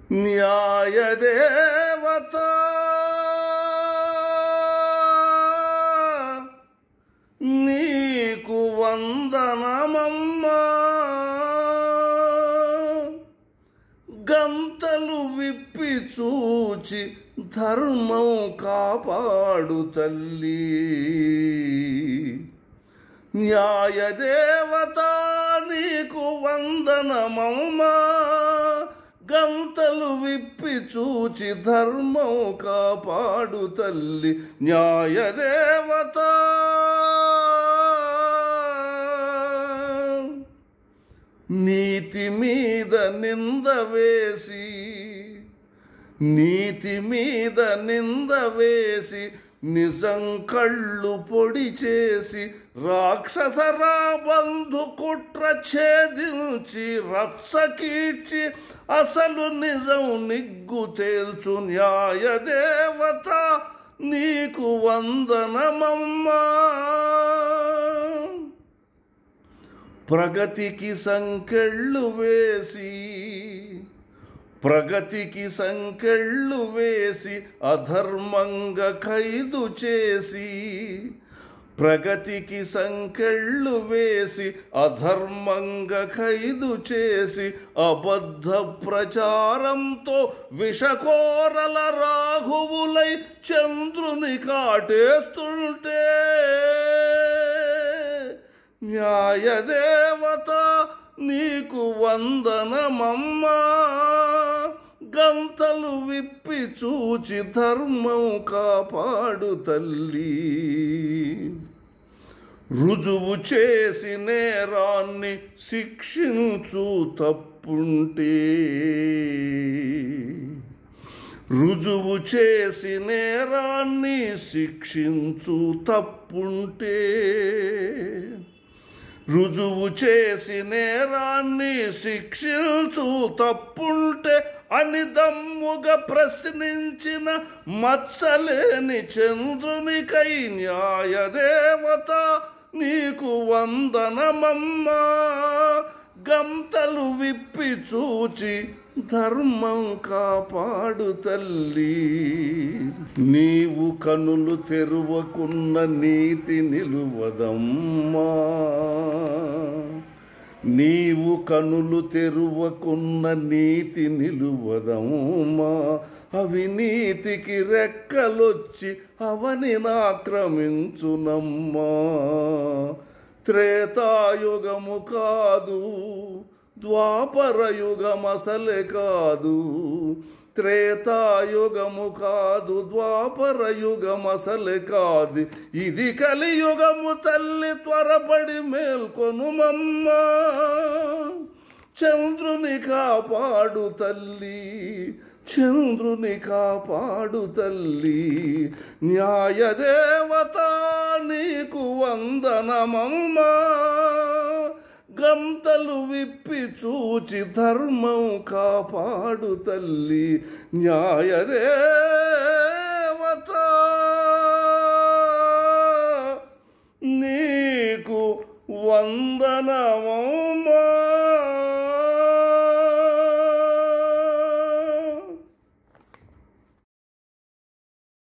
న్యాయదేవత నీకు వందనమమ్మా గంతలు విప్పి చూచి ధర్మం కాపాడు తల్లి న్యాయదేవత నీకు వందనమమ్మా గంతలు విప్పి చూచి ధర్మం కాపాడు తల్లి న్యాయదేవత నీతి మీద నింద వేసి నీతి మీద నింద వేసి నిజం కళ్ళు పొడి చేసి రాక్షస రాబంధు కుట్ర ఛేదించి రత్స కీర్చి అసలు నిజం నిగ్గు తేల్చు న్యాయదేవత నీకు వందనమమ్మా ప్రగతికి సంకెళ్ళు వేసి ప్రగతికి సంకెళ్ళు వేసి అధర్మంగా ఖైదు చేసి ప్రగతికి సంకెళ్ళు వేసి అధర్మంగా ఖైదు చేసి అబద్ధ ప్రచారంతో విషకోరల రాఘువులై చంద్రుని కాటేస్తుంటే న్యాయదేవత నీకు వందనమమ్మా గంతలు విప్పి చూచి ధర్మం కాపాడు తల్లి రుజువు చేసి నేరాన్ని శిక్షించు తప్పుంటే రుజువు చేసి నేరాన్ని శిక్షించు తప్పుంటే రుజువు చేసి నేరాన్ని శిక్షించు తప్పుంటే అని దమ్ముగా ప్రశ్నించిన మచ్చలేని చంద్రునికై న్యాయదేవత నీకు వందనమమ్మా గంతలు విప్పి చూచి ధర్మం కాపాడు తల్లి నీవు కనులు తెరువకున్న నీతి నిలువదమ్మా నీవు కనులు తెరువకున్న నీతి నిలువదమ్మా అవినీతికి రెక్కలొచ్చి అవని ఆక్రమించునమ్మా త్రేతాయుగము కాదు ద్వాపర యుగమసలే కాదు త్రేతాయుగము కాదు ద్వాపర యుగమసలే కాదు ఇది కలియుగము తల్లి త్వరపడి మేల్కొనుమమ్మా చంద్రుని కాపాడు తల్లి చంద్రుని కాపాడు తల్లి న్యాయదేవత నీకు వందనమమ్మా గంతలు విప్పి చూచి ధర్మం కాపాడు తల్లి న్యాయదేవత నీకు వందనమమ్మా